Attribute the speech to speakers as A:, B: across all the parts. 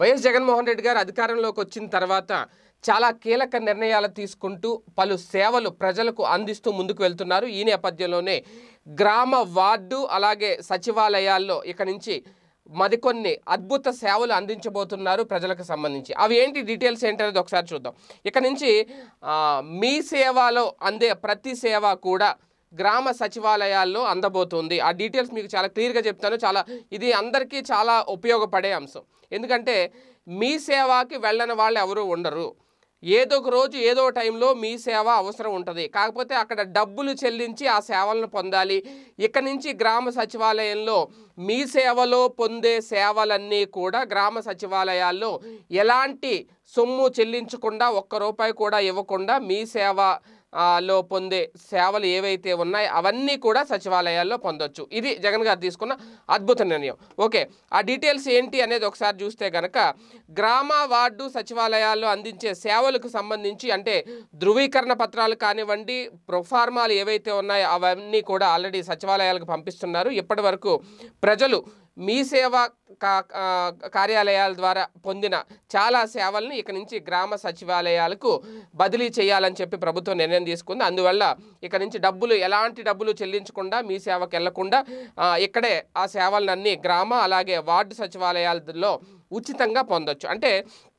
A: YS Jaganmohan Reddy గారు అధికారంలోకి వచ్చిన తర్వాత చాలా కీలక నిర్ణయాలు తీసుకుంటూ పలు సేవలు ప్రజలకు అందిస్తూ ముందుకు వెళ్తున్నారు ఈ నేపథ్యంలోనే గ్రామ వార్డు అలాగే సచివాలయాల్లో ఇక నుంచి మరికొన్ని అద్భుత సేవలు అందించబోతున్నారు ప్రజలకు సంబంధించి అవి ఏంటి డీటెయిల్స్ ఏంటనేది ఒకసారి చూద్దాం ఇక నుంచి ఆ, మీ సేవలో అందే ప్రతి సేవ కూడా గ్రామ సచివాలయాల్లో అందబోతుంది ఆ డీటెయిల్స్ మీకు చాలా క్లియర్గా చెప్తాను చాలా ఇది అందరికీ చాలా ఉపయోగపడే అంశం ఎందుకంటే మీ సేవకి వెళ్ళని వాళ్ళు ఎవరు ఉండరు ఏదో ఒక రోజు ఏదో టైంలో మీ సేవ అవసరం ఉంటుంది కాకపోతే అక్కడ డబ్బులు చెల్లించి ఆ సేవలను పొందాలి ఇక నుంచి గ్రామ సచివాలయంలో మీ సేవలో పొందే సేవలన్నీ కూడా గ్రామ సచివాలయాల్లో ఎలాంటి సొమ్ము చెల్లించకుండా ఒక్క రూపాయి కూడా ఇవ్వకుండా మీ సేవ ఆ, లో పొందే సేవలు ఏవైతే ఉన్నాయో అవన్నీ కూడా సచివాలయాల్లో పొందొచ్చు ఇది జగన్ గారు తీసుకున్న అద్భుత నిర్ణయం ఓకే ఆ డీటెయిల్స్ ఏంటి అనేది ఒకసారి చూస్తే గనక గ్రామ వార్డు సచివాలయాల్లో అందించే సేవలకు సంబంధించి అంటే ధృవీకరణ పత్రాలు కానివ్వండి ప్రొఫార్మాలు ఏవైతే ఉన్నాయో అవన్నీ కూడా ఆల్రెడీ సచివాలయాలకు పంపిస్తున్నారు ఇప్పటి వరకు ప్రజలు మీ సేవ కా- ఆ, కార్యాలయాల ద్వారా పొందిన చాలా సేవల్ని ఇక నుంచి గ్రామ సచివాలయాలకు బదిలీ చేయాలని చెప్పి ప్రభుత్వం నిర్ణయం తీసుకుంది అందువల్ల ఇక నుంచి డబ్బులు ఎలాంటి డబ్బులు చెల్లించకుండా మీ సేవకు వెళ్లకుండా ఆ, ఇక్కడే ఆ సేవలన్నీ గ్రామ అలాగే వార్డు సచివాలయాలలో ఉచితంగా పొందొచ్చు అంటే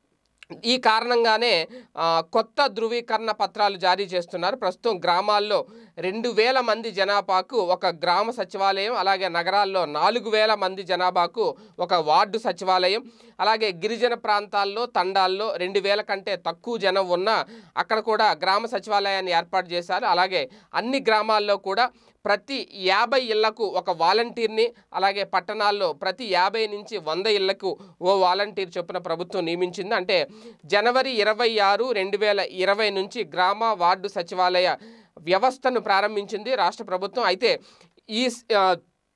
A: ఈ కారణంగానే ఆ, కొత్త ధృవీకరణ పత్రాలు జారీ చేస్తున్నారు ప్రస్తుతం గ్రామాల్లో రెండు వేల మంది జనాభాకు ఒక గ్రామ సచివాలయం అలాగే నగరాల్లో నాలుగు వేల మంది జనాభాకు ఒక వార్డు సచివాలయం అలాగే గిరిజన ప్రాంతాల్లో తండాల్లో రెండు వేల కంటే తక్కువ జనం ఉన్నా అక్కడ కూడా గ్రామ సచివాలయాన్ని ఏర్పాటు చేశారు అలాగే అన్ని గ్రామాల్లో కూడా ప్రతి యాభై ఇళ్లకు ఒక వాలంటీర్ని అలాగే పట్టణాల్లో ప్రతి యాభై నుంచి వంద ఇళ్లకు ఓ వాలంటీర్ చొప్పున ప్రభుత్వం నియమించింది అంటే జనవరి ఇరవై ఆరు రెండు వేల ఇరవై నుంచి గ్రామ వార్డు సచివాలయ వ్యవస్థను ప్రారంభించింది రాష్ట్ర ప్రభుత్వం అయితే ఈ స్- ఆ,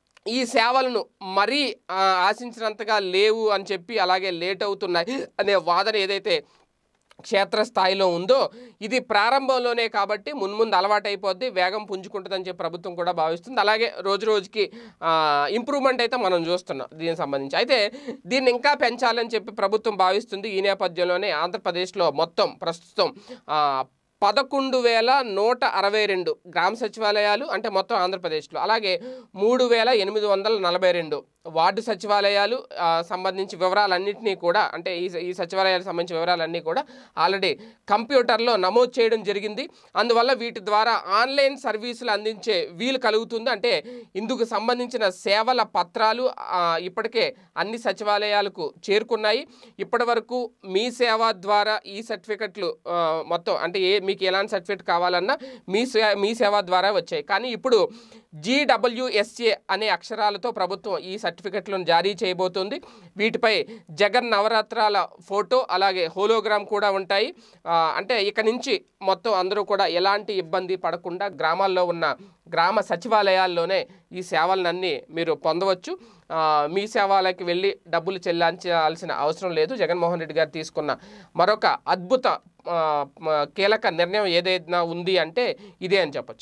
A: ఈ సేవలను మరీ ఆ, ఆశించినంతగా లేవు అని చెప్పి అలాగే లేట్ అవుతున్నాయి అనే వాదన ఏదైతే క్షేత్రస్థాయిలో ఉందో ఇది ప్రారంభంలోనే కాబట్టి మున్ముందు అలవాటైపోద్ది వేగం పుంజుకుంటుందని చెప్పి ప్రభుత్వం కూడా భావిస్తుంది అలాగే రోజు రోజుకి ఇంప్రూవ్మెంట్ అయితే మనం చూస్తున్నాం దీనికి సంబంధించి అయితే దీన్ని ఇంకా పెంచాలని చెప్పి ప్రభుత్వం భావిస్తుంది ఈ నేపథ్యంలోనే ఆంధ్రప్రదేశ్లో మొత్తం ప్రస్తుతం ఆ, పదకొండు వేల నూట అరవై రెండు గ్రామ సచివాలయాలు అంటే మొత్తం ఆంధ్రప్రదేశ్లో అలాగే మూడు వేల ఎనిమిది వందల నలభై రెండు వార్డు సచివాలయాలు ఆ, సంబంధించి వివరాలన్నింటినీ కూడా అంటే ఈ ఈ సచివాలయాలకు సంబంధించిన వివరాలన్నీ కూడా ఆల్రెడీ కంప్యూటర్లో నమోదు చేయడం జరిగింది అందువల్ల వీటి ద్వారా ఆన్లైన్ సర్వీసులు అందించే వీలు కలుగుతుంది అంటే ఇందుకు సంబంధించిన సేవల పత్రాలు ఆ, ఇప్పటికే అన్ని సచివాలయాలకు చేరుకున్నాయి ఇప్పటి వరకు మీ సేవ ద్వారా ఈ సర్టిఫికెట్లు ఆ, మొత్తం అంటే ఏ మీకు ఎలాంటి సర్టిఫికెట్ కావాలన్నా మీ సే మీ సేవ ద్వారా వచ్చాయి కానీ ఇప్పుడు జీడబ్ల్యూఎస్ఏ అనే అక్షరాలతో ప్రభుత్వం ఈ సర్టిఫికెట్లను జారీ చేయబోతుంది వీటిపై జగన్ నవరాత్రాల ఫోటో అలాగే హోలోగ్రామ్ కూడా ఉంటాయి ఆ, అంటే ఇక నుంచి మొత్తం అందరూ కూడా ఎలాంటి ఇబ్బంది పడకుండా గ్రామాల్లో ఉన్న గ్రామ సచివాలయాల్లోనే ఈ సేవలన్నీ మీరు పొందవచ్చు ఆ, మీ సేవలకి వెళ్ళి డబ్బులు చెల్లించాల్సిన అవసరం లేదు జగన్మోహన్ రెడ్డి గారు తీసుకున్న మరొక అద్భుత ఆ, మ- కీలక నిర్ణయం ఏదైనా ఉంది అంటే ఇదే అని చెప్పొచ్చు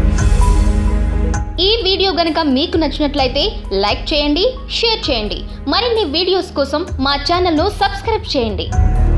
B: ఈ వీడియో గనుక మీకు నచ్చినట్లయితే లైక్ చేయండి షేర్ చేయండి మరిన్ని వీడియోస్ కోసం మా ఛానల్ను సబ్స్క్రైబ్ చేయండి